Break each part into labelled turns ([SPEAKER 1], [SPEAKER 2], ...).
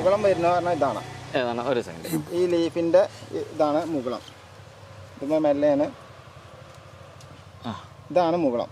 [SPEAKER 1] മുകളം വരുന്നത് പറഞ്ഞാൽ ഇതാണ്
[SPEAKER 2] ഏതാണ് ഒരു സെക്കൻഡ്
[SPEAKER 1] ഈ ലീഫിന്റെ ഇതാണ് മുകളം ഇത് മെല്ലയാണ്
[SPEAKER 2] ആ
[SPEAKER 1] ഇതാണ് മുകളം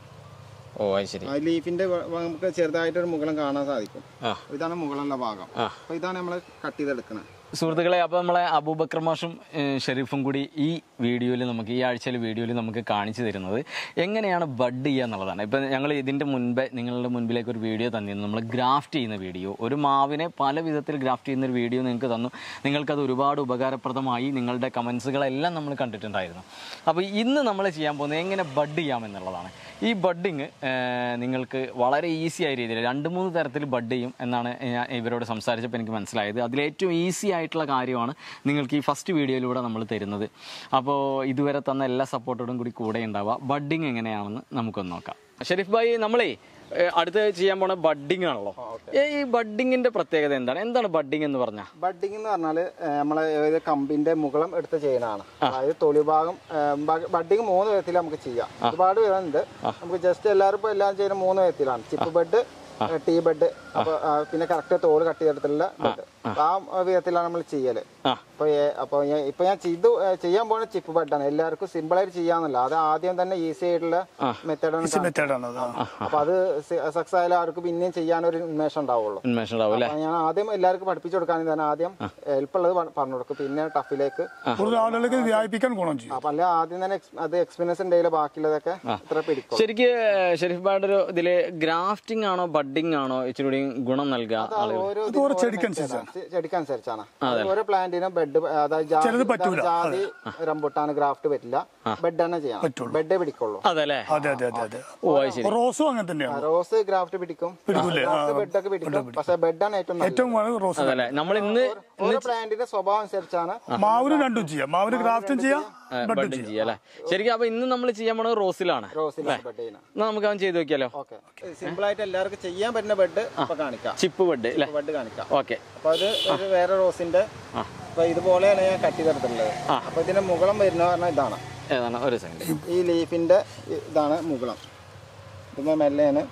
[SPEAKER 2] ഓ അത് ശരി
[SPEAKER 1] ആ ലീഫിന്റെ വ- വ- നമുക്ക് ചെറുതായിട്ടൊരു മുകളം കാണാൻ സാധിക്കും
[SPEAKER 2] ആ
[SPEAKER 1] ഇതാണ് മുകളുള്ള ഭാഗം
[SPEAKER 2] ആ.
[SPEAKER 1] അപ്പൊ ഇതാണ് നമ്മൾ കട്ട് ചെയ്തെടുക്കുന്നത്
[SPEAKER 2] സുഹൃത്തുക്കളെ അപ്പോൾ നമ്മളെ അബൂബക്കർ മാഷും ഏഹ്, ഷെരീഫും കൂടി ഈ വീഡിയോയിൽ നമുക്ക് ഈ ആഴ്ചയിലെ വീഡിയോയിൽ നമുക്ക് കാണിച്ചു തരുന്നത് എങ്ങനെയാണ് ബഡ് ചെയ്യുക എന്നുള്ളതാണ് ഇപ്പം ഞങ്ങൾ ഇതിൻ്റെ മുൻപേ നിങ്ങളുടെ മുൻപിലേക്ക് ഒരു വീഡിയോ തന്നിരുന്നു നമ്മൾ ഗ്രാഫ്റ്റ് ചെയ്യുന്ന വീഡിയോ ഒരു മാവിനെ പല വിധത്തിൽ ഗ്രാഫ്റ്റ് ചെയ്യുന്ന ഒരു വീഡിയോ നിങ്ങൾക്ക് തന്നു നിങ്ങൾക്കത് ഒരുപാട് ഉപകാരപ്രദമായി നിങ്ങളുടെ കമൻസുകളെല്ലാം നമ്മൾ കണ്ടിട്ടുണ്ടായിരുന്നു അപ്പോൾ ഇന്ന് നമ്മൾ ചെയ്യാൻ പോകുന്നത് എങ്ങനെ ബഡ് ചെയ്യാമെന്നുള്ളതാണ് ഈ ബഡിങ് നിങ്ങൾക്ക് വളരെ ഈസി ആയ രീതിയിൽ രണ്ട് മൂന്ന് തരത്തിൽ ബഡ് ചെയ്യും എന്നാണ് ഞാൻ ഇവരോട് സംസാരിച്ചപ്പോൾ എനിക്ക് മനസ്സിലായത് അതിലേറ്റവും ഈസി ആയിട്ടുള്ള കാര്യമാണ് നിങ്ങൾക്ക് ഈ ഫസ്റ്റ് വീഡിയോയിലൂടെ നമ്മൾ തരുന്നത് അപ്പോൾ ഇതുവരെ തന്ന എല്ലാ സപ്പോർട്ടോടും കൂടി കൂടെ ഉണ്ടാവുക ബഡിങ് എങ്ങനെയാണെന്ന് നമുക്കൊന്ന് നോക്കാം ഷെരീഫ് ഭായി നമ്മളേ ഏഹ്, അടുത്ത് ചെയ്യാൻ പോണ ബഡിങ് ആണല്ലോ ഏ, ഈ ബഡിങ്ങിന്റെ പ്രത്യേകത എന്താണ് എന്താണ് ബഡിങ് എന്ന് പറഞ്ഞാൽ
[SPEAKER 1] ബഡിങ് എന്ന് പറഞ്ഞാല് ഏഹ്, നമ്മളെ ഒരു കമ്പിന്റെ മുകളം എടുത്ത് ചെയ്യുന്നതാണ് അതായത് തൊലി ഭാഗം ബഡിങ് മൂന്ന് വിധത്തിൽ നമുക്ക് ചെയ്യാം ഒരുപാട് വിധമുണ്ട് നമുക്ക് ജസ്റ്റ് എല്ലാവരും ഇപ്പൊ എല്ലാം ചെയ്യുന്ന മൂന്ന് വിധത്തിലാണ് ചിപ്പ് ബെഡ് ടീ ബെഡ് അപ്പൊ ആ, പിന്നെ കറക്റ്റ് തോല് കട്ട് ചെയ്തെടുത്തുള്ള ബെഡ് ആ വിധത്തിലാണ് നമ്മൾ ചെയ്യല്
[SPEAKER 2] ആ
[SPEAKER 1] അപ്പൊ ഏ- അപ്പൊ ഞാൻ ഇപ്പൊ ഞാൻ ചെയ്തു ഏ, ചെയ്യാൻ പോകുന്ന ചിപ്പ് ബെഡാണ് എല്ലാവർക്കും സിമ്പിൾ ആയിട്ട് ചെയ്യാന്നല്ല അത് ആദ്യം തന്നെ ഈസി ആയിട്ടുള്ള മെത്തേഡാണ്
[SPEAKER 3] മെത്തേഡാണ് അത്
[SPEAKER 1] അപ്പൊ അത് സക്സസ് ആയാലും അവർക്ക് പിന്നെയും ചെയ്യാനൊരു ഉന്മേഷം ഉണ്ടാവുള്ളൂ
[SPEAKER 2] ഉന്മേഷം ഉണ്ടാവും അല്ലേ
[SPEAKER 1] അപ്പൊ ഞാൻ ആദ്യം എല്ലാവർക്കും പഠിപ്പിച്ചു കൊടുക്കാൻ തന്നെ ആദ്യം എളുപ്പമുള്ളത് പ- പറഞ്ഞു കൊടുക്കും പിന്നെ ടഫിലേക്ക്
[SPEAKER 3] കൂടുതൽ ആളുകൾക്ക് ഇത് വ്യാപിപ്പിക്കാൻ ഗുണം ചെയ്യും
[SPEAKER 1] അപ്പൊ അല്ലെ ആദ്യം തന്നെ ex- അത് എക്സ്പീരിയൻസ് ഉണ്ടെങ്കിൽ ബാക്കിയുള്ളതൊക്കെ ഇത്ര പിടിക്കും
[SPEAKER 2] ശരിക്ക് ഷെരീഫ് ഭായുടെ ഒരു ഇതില് ഗ്രാഫ്റ്റിംഗ് ആണോ ബഡിങ് ആണോ ഇച്ചിരി കൂടി ഗുണം നൽകുക ആളുകൾ
[SPEAKER 1] ഓരോ
[SPEAKER 3] അത് ഓരോ ചെടിക്കനുസരിച്ചാണ്
[SPEAKER 1] ചെടിക്കനുസരിച്ചാണ് അത് ഓരോ പ്ലാന്റിനും ബെഡ് അതായത് ജാതി-
[SPEAKER 3] ചിലത് പറ്റൂല.
[SPEAKER 1] ജാതി റംബുട്ടാണ് ഗ്രാഫ്റ്റ് പറ്റില്ല ബെഡ് തന്നെ ചെയ്യണം
[SPEAKER 3] പറ്റുള്ളൂ.
[SPEAKER 1] ബെഡേ പിടിക്കുള്ളൂ
[SPEAKER 2] അതല്ലേ
[SPEAKER 3] അതെ അതെ അതെ അതെ
[SPEAKER 2] ഓ അത് ശരി
[SPEAKER 3] റോസും അങ്ങനെ തന്നെയാണ്
[SPEAKER 1] റോസ് ഗ്രാഫ്റ്റ് പിടിക്കും
[SPEAKER 3] പിടിക്കൂലേ? ആ,
[SPEAKER 1] ബെഡൊക്കെ പിടിക്കും പക്ഷെ ബെഡാണ് ഏറ്റവും നല്ലത്
[SPEAKER 3] ഏറ്റവും വളരെ റോസ്
[SPEAKER 2] അതല്ലേ നമ്മൾ ഇന്ന്
[SPEAKER 1] ഓരോ പ്ലാന്റിന്റെ സ്വഭാവം അനുസരിച്ചാണ്
[SPEAKER 3] മാവിന് രണ്ടും ചെയ്യാം മാവിന് ഗ്രാഫ്റ്റും ചെയ്യാം ബഡും
[SPEAKER 2] ബഡിങ്
[SPEAKER 3] ചെയ്യാം
[SPEAKER 2] ചെയ്യാം അല്ലേ ശരിക്കും അപ്പൊ ഇന്ന് നമ്മൾ ചെയ്യാൻ പോണത് റോസിലാണ്
[SPEAKER 1] റോസിലാണ് ബെഡ് ചെയ്യുന്നത്
[SPEAKER 2] എന്നാ നമുക്ക് അവൻ ചെയ്ത് നോക്കിയാലോ
[SPEAKER 1] ഓക്കെ സിമ്പിൾ ആയിട്ട് എല്ലാവർക്കും ചെയ്യാൻ പറ്റുന്ന ബെഡ് ഇപ്പൊ കാണിക്കാം
[SPEAKER 2] ചിപ്പ് ബഡ് അല്ലേ
[SPEAKER 1] ബെഡ് കാണിക്കാം
[SPEAKER 2] ഓക്കെ
[SPEAKER 1] അപ്പൊ അത് ഒരു വേറെ റോസിന്റെ
[SPEAKER 2] ആ.
[SPEAKER 1] അപ്പൊ ഇതുപോലെയാണ് ഞാൻ കട്ട് ചെയ്തെടുത്തിട്ടുള്ളത്
[SPEAKER 2] ആ.
[SPEAKER 1] അപ്പൊ ഇതിന്റെ മുകളം വരുന്ന പറഞ്ഞാൽ ഇതാണ്
[SPEAKER 2] ഏതാണ് ഒരു സെക്കൻഡ്
[SPEAKER 1] ഈ ലീഫിന്റെ ഇതാണ് മുകളം ഇതിപ്പോ മെല്ലയാണ്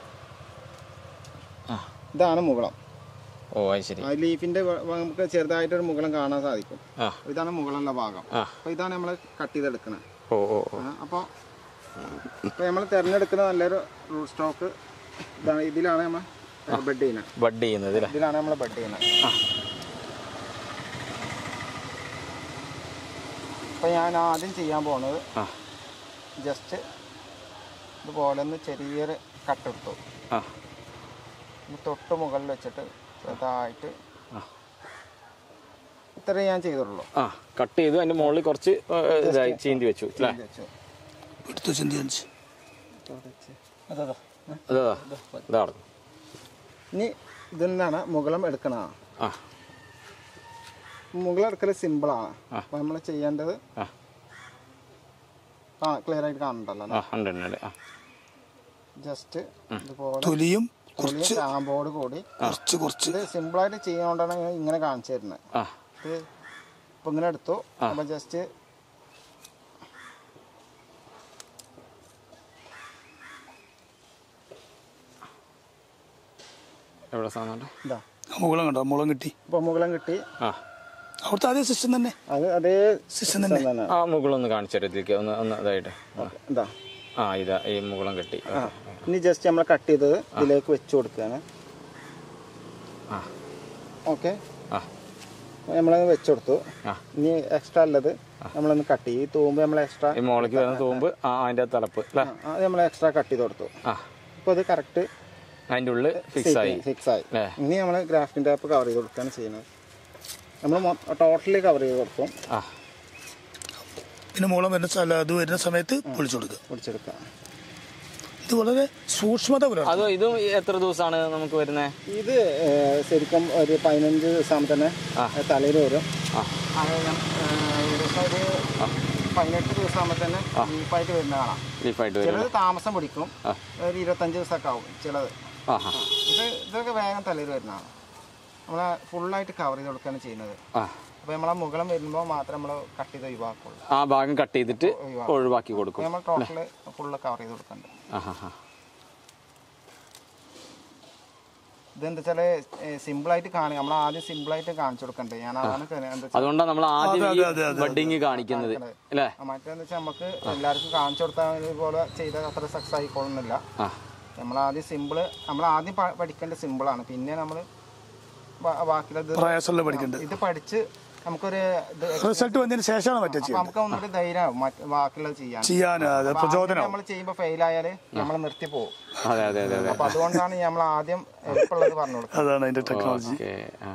[SPEAKER 2] ആ
[SPEAKER 1] ഇതാണ് മുകളം
[SPEAKER 2] ഓ അത് ശരി
[SPEAKER 1] ആ ലീഫിന്റെ വ- വ- നമുക്ക് ചെറുതായിട്ടൊരു മുകളം കാണാൻ സാധിക്കും
[SPEAKER 2] ആ
[SPEAKER 1] ഇതാണ് മുകളുള്ള ഭാഗം
[SPEAKER 2] ആ.
[SPEAKER 1] അപ്പൊ ഇതാണ് നമ്മൾ കട്ട് ചെയ്തെടുക്കുന്നത്
[SPEAKER 2] ഓ ഓ ഓ
[SPEAKER 1] അപ്പോൾ ഇപ്പൊ നമ്മൾ തിരഞ്ഞെടുക്കുന്ന നല്ലൊരു റൂട്ട് സ്റ്റോക്ക് ഇതാണ് ഇതിലാണ് നമ്മൾ ബെഡ് ചെയ്യുന്നത്
[SPEAKER 2] ബഡ് ചെയ്യുന്നത് അല്ലേ
[SPEAKER 1] ഇതിലാണ് നമ്മൾ ബെഡ് ചെയ്യുന്നത്
[SPEAKER 2] ആ
[SPEAKER 1] അപ്പൊ ഞാൻ ആദ്യം ചെയ്യാൻ പോകുന്നത്
[SPEAKER 2] ആ
[SPEAKER 1] ജസ്റ്റ് ഇതുപോലെ ഒന്ന് ചെറിയൊരു കട്ടെടുത്തു
[SPEAKER 2] ആ
[SPEAKER 1] ഇത് തൊട്ട് മുകളിൽ വെച്ചിട്ട് ചെറുതായിട്ട്
[SPEAKER 2] ആ.
[SPEAKER 1] ഇത്രേ ഞാൻ ചെയ്തിട്ടുള്ളൂ
[SPEAKER 2] ആ കട്ട് ചെയ്തു അതിന്റെ മുകളിൽ കുറച്ച് ഏ, ഇതായി ചീന്തി വെച്ചു അല്ലേ
[SPEAKER 1] ഇത് വെച്ചു
[SPEAKER 3] എടുത്തു ചിന്തിച്ച്
[SPEAKER 1] അതാ
[SPEAKER 2] അതാ ഇതാ നടക്കും
[SPEAKER 1] ഇനി ഇതിൽ നിന്നാണ് മുകളം എടുക്കണതാണ്
[SPEAKER 2] ആ
[SPEAKER 1] മുകളം എടുക്കൽ സിമ്പിളാണ് അപ്പൊ നമ്മൾ ചെയ്യേണ്ടത്
[SPEAKER 2] ആ
[SPEAKER 1] ആ ക്ലിയർ ആയിട്ട് കാണുന്നുണ്ടല്ലോ
[SPEAKER 2] ആ ഉണ്ട് ഉണ്ട് ഉണ്ട്. ആ
[SPEAKER 1] ജസ്റ്റ് ഇതുപോലെ
[SPEAKER 3] തൊലിയും
[SPEAKER 1] തൊലിയും കാമ്പോട് കൂടി
[SPEAKER 3] കുറച്ച് കുറച്ച്
[SPEAKER 1] ഇത് സിമ്പിളായിട്ട് ചെയ്യുന്നതുകൊണ്ടാണ് ഞാൻ ഇങ്ങനെ കാണിച്ചു തരുന്നത്
[SPEAKER 2] ആ
[SPEAKER 1] ഇത് ഇപ്പൊ ഇങ്ങനെ എടുത്തു അപ്പൊ ജസ്റ്റ്
[SPEAKER 2] എവിടെ സാധനം
[SPEAKER 1] ഇതാ
[SPEAKER 3] മുകളം കണ്ടോ മുളം കിട്ടി
[SPEAKER 1] ഇപ്പൊ മുകളം കിട്ടി
[SPEAKER 2] ആ
[SPEAKER 3] അവിടുത്തെ അതേ സിസ്റ്റം തന്നെ
[SPEAKER 1] അത് അതേ
[SPEAKER 3] സിസ്റ്റം തന്നെ
[SPEAKER 1] തന്നെ
[SPEAKER 2] ആ മുകളൊന്ന് കാണിച്ചെടുത്തേക്ക് ഒന്ന് ഒന്ന് ഇതായിട്ട് ആ.
[SPEAKER 1] ഇതാ
[SPEAKER 2] ആ ഇതാ ഈ മുകളം കെട്ടി
[SPEAKER 1] ആ ഇനി ജസ്റ്റ് നമ്മൾ കട്ട് ചെയ്തത് ഇതിലേക്ക് വെച്ച് കൊടുക്കുകയാണ്
[SPEAKER 2] ആ
[SPEAKER 1] ഓക്കെ
[SPEAKER 2] ആ
[SPEAKER 1] നമ്മളത് വെച്ച് കൊടുത്തു
[SPEAKER 2] ആ.
[SPEAKER 1] ഇനി എക്സ്ട്രാ ഉള്ളത് നമ്മളൊന്ന് കട്ട് ചെയ്യും ഈ തൂമ്പ് നമ്മൾ എക്സ്ട്രാ
[SPEAKER 2] ഈ മുകളിലേക്ക് വരുന്ന തൂമ്പ് ആ അതിന്റെ തലപ്പ് അല്ലേ
[SPEAKER 1] അത് നമ്മൾ എക്സ്ട്രാ കട്ട് ചെയ്ത് കൊടുത്തു
[SPEAKER 2] ആ
[SPEAKER 1] അപ്പോൾ അത് കറക്റ്റ്
[SPEAKER 2] അതിന്റെ ഉള്ളിൽ ഫിക്സ് ആയി
[SPEAKER 1] ഫിക്സ് ആയി
[SPEAKER 2] അല്ലേ
[SPEAKER 1] ഇനി നമ്മൾ ഗ്രാഫ്റ്റിംഗ് ടാപ്പ് കവർ ചെയ്ത് കൊടുക്കുകയാണ് ചെയ്യുന്നത് നമ്മൾ ടോട്ടലി കവർ ചെയ്ത് കൊടുക്കും
[SPEAKER 2] ആ
[SPEAKER 3] പിന്നെ മുളം വരുന്ന സ്ഥലം അത് വരുന്ന സമയത്ത് പൊളിച്ചു കൊടുക്കുക
[SPEAKER 1] പിടിച്ചെടുക്കുക
[SPEAKER 3] ഇത് വളരെ സൂക്ഷ്മത പുലർത്തും
[SPEAKER 2] അതോ ഇതും എത്ര ദിവസമാണ് നമുക്ക് വരുന്നത്
[SPEAKER 1] ഇത് ഏഹ്, ശരിക്കും ഒരു പതിനഞ്ച് ദിവസം തന്നെ തലയിൽ വരും
[SPEAKER 2] ആ
[SPEAKER 1] അത് ഞാൻ, ഏഹ്, ഏകദേശം ഒരു പതിനെട്ട് ദിവസം ആകുമ്പോൾ തന്നെ ഡീപ്പായിട്ട് വരുന്ന കാണാം
[SPEAKER 2] ലീഫായിട്ട് വരും
[SPEAKER 1] ചിലത് താമസം പിടിക്കും
[SPEAKER 2] ആ.
[SPEAKER 1] ഒരു ഇരുപത്തഞ്ച് ദിവസമൊക്കെ ആവും ചിലത്
[SPEAKER 2] ആ ആ
[SPEAKER 1] ഇത് ഇതൊക്കെ വേഗം തലയിൽ വരുന്നതാണ് നമ്മൾ ഫുള്ളായിട്ട് കവർ ചെയ്ത് കൊടുക്കുകയാണ് ചെയ്യുന്നത്
[SPEAKER 2] ആ
[SPEAKER 1] അപ്പോൾ നമ്മളെ മുകളം വരുമ്പോൾ മാത്രമേ നമ്മൾ കട്ട് ചെയ്ത് ഒഴിവാക്കുള്ളൂ
[SPEAKER 2] ആ ഭാഗം കട്ട് ചെയ്തിട്ട് ഒഴിവാക്കി കൊടുക്കും
[SPEAKER 1] നമ്മൾ ടോട്ടൽ ഫുള്ള് കവർ ചെയ്ത് കൊടുക്കുന്നുണ്ട്
[SPEAKER 2] ആ ഹാ ഹാ
[SPEAKER 1] ഇതെന്താ വെച്ചാല് സിമ്പിൾ ആയിട്ട് കാണുക നമ്മൾ ആദ്യം സിമ്പിൾ ആയിട്ട് കാണിച്ചു കൊടുക്കണ്ടേ ഞാൻ അതാണ് ക- എന്താ വെച്ചാ-
[SPEAKER 2] അതുകൊണ്ടാണ് നമ്മൾ ആദ്യം ഈ ബഡിങ് കാണിക്കുന്നത് അല്ലേ
[SPEAKER 1] ആ, മറ്റേന്ന് വെച്ചാൽ നമുക്ക് എല്ലാവർക്കും കാണിച്ചു കൊടുത്താൽ പോലെ ചെയ്താൽ അത്ര സക്സസ് ആയിക്കൊള്ളുന്നില്ല
[SPEAKER 2] ആ
[SPEAKER 1] നമ്മൾ ആദ്യം സിമ്പിള് നമ്മൾ ആദ്യം പ- പഠിക്കേണ്ട സിമ്പിളാണ് പിന്നെ നമ്മൾ ബാക്കിയുള്ളത്
[SPEAKER 3] പ്രയാസമുള്ള പഠിക്കേണ്ടത്
[SPEAKER 1] ഇത് പഠിച്ച് നമുക്കൊരു ഇത്
[SPEAKER 3] റിസൾട്ട് വന്നതിന് ശേഷമാണ് മറ്റേ
[SPEAKER 1] അപ്പൊ
[SPEAKER 3] ചെയ്യുന്നത്
[SPEAKER 1] നമുക്ക് ഒന്നുകൂടി ധൈര്യമാവും മറ്റ് ബാക്കിയുള്ളത് ചെയ്യാൻ
[SPEAKER 3] ചെയ്യാൻ അത് പ്രചോദനം
[SPEAKER 1] നമ്മൾ ചെയ്യുമ്പോൾ ഫെയിൽ ആയാല് നമ്മൾ നിർത്തി പോകും
[SPEAKER 2] അതെ അതെ അതെ അതെ
[SPEAKER 1] അപ്പൊ അതുകൊണ്ടാണ് നമ്മൾ ആദ്യം എളുപ്പമുള്ളത് പറഞ്ഞു കൊടുക്കുന്നത്
[SPEAKER 3] അതാണ് അതിന്റെ ടെക്നോളജി
[SPEAKER 2] ഓക്കെ ആ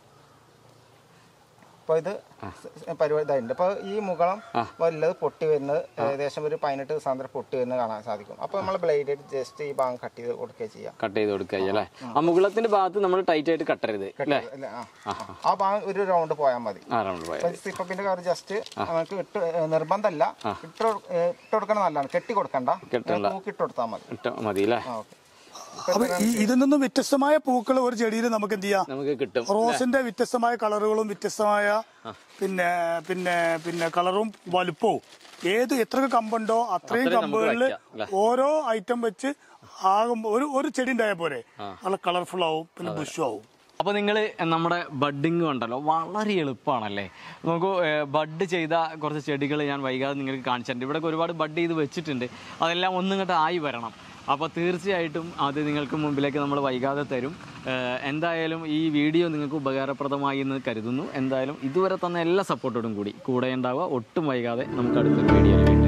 [SPEAKER 1] അപ്പൊ ഇത് സ് പരിപാടി ഇതായിട്ടുണ്ട് അപ്പൊ ഈ മുകളം വല്ലത് പൊട്ടി വരുന്നത് ഏകദേശം ഒരു പതിനെട്ട് ദിവസം പൊട്ടി വരുന്നത് കാണാൻ സാധിക്കും അപ്പൊ നമ്മൾ ബ്ലേഡ് ജസ്റ്റ് ഈ ഭാഗം കട്ട് ചെയ്ത് കൊടുക്കുക ചെയ്യാം
[SPEAKER 2] കട്ട് ചെയ്ത് കൊടുക്കുക അല്ലേ ആ മുകളത്തിന്റെ ഭാഗത്ത് നമ്മൾ ടൈറ്റ് ആയിട്ട് കട്ടരുത് അല്ലേ
[SPEAKER 1] അല്ല, ആ. ആ ഭാഗം ഒരു റൗണ്ട് പോയാൽ മതി
[SPEAKER 2] ആ റൗണ്ട് പോയ
[SPEAKER 1] സിപ്പപ്പിന്റെ കവർ ജസ്റ്റ് നമുക്ക് ഇട്ട് നിർബന്ധമല്ല ഇട്ട് കൊടു- ഏ, ഇട്ട് കൊടുക്കണം നല്ലതാണ് കെട്ടി കൊടുക്കണ്ട
[SPEAKER 2] കെട്ടണ്ട.
[SPEAKER 1] നോക്കി ഇട്ട് കൊടുത്താൽ മതി
[SPEAKER 2] ഇട്ട മതി അല്ലേ
[SPEAKER 1] ആ ഓക്കെ
[SPEAKER 3] അപ്പൊ ഈ ഇതിൽ നിന്നും വ്യത്യസ്തമായ പൂക്കൾ ഒരു ചെടിയിൽ നമുക്ക് എന്ത് ചെയ്യാം
[SPEAKER 2] നമുക്ക് കിട്ടും
[SPEAKER 3] റോസിന്റെ വ്യത്യസ്തമായ കളറുകളും വ്യത്യസ്തമായ പിന്നെ പിന്നെ പിന്നെ കളറും വലുപ്പവും ഏത് എത്ര കമ്പുണ്ടോ അത്രയും കമ്പുകളിൽ
[SPEAKER 2] വെക്കാം,
[SPEAKER 3] ഓരോ ഐറ്റം വെച്ച് ആകുമ്പോ ഒരു ഒരു ചെടി ഉണ്ടായാൽ പോരെ നല്ല കളർഫുൾ ആവും പിന്നെ ബുഷും ആവും
[SPEAKER 2] അപ്പോൾ നിങ്ങൾ നമ്മുടെ ബഡിങ് ഉണ്ടല്ലോ വളരെ എളുപ്പമാണല്ലേ നമുക്ക് ബഡ് ചെയ്ത കുറച്ച് ചെടികൾ ഞാൻ വൈകാതെ നിങ്ങൾക്ക് കാണിച്ചിട്ടുണ്ട് ഇവിടെ ഒരുപാട് ബഡ് ചെയ്ത് വെച്ചിട്ടുണ്ട് അതെല്ലാം ഒന്നിങ്ങോട്ട് ആയി വരണം അപ്പോൾ തീർച്ചയായിട്ടും അത് നിങ്ങൾക്ക് മുമ്പിലേക്ക് നമ്മൾ വൈകാതെ തരും ഏഹ് എന്തായാലും ഈ വീഡിയോ നിങ്ങൾക്ക് ഉപകാരപ്രദമായി എന്ന് കരുതുന്നു എന്തായാലും ഇതുവരെ തന്ന എല്ലാ സപ്പോർട്ടോടും കൂടി കൂടെ ഉണ്ടാവുക ഒട്ടും വൈകാതെ നമുക്ക് അടുത്തൊരു വീഡിയോയിൽ വീണ്ടും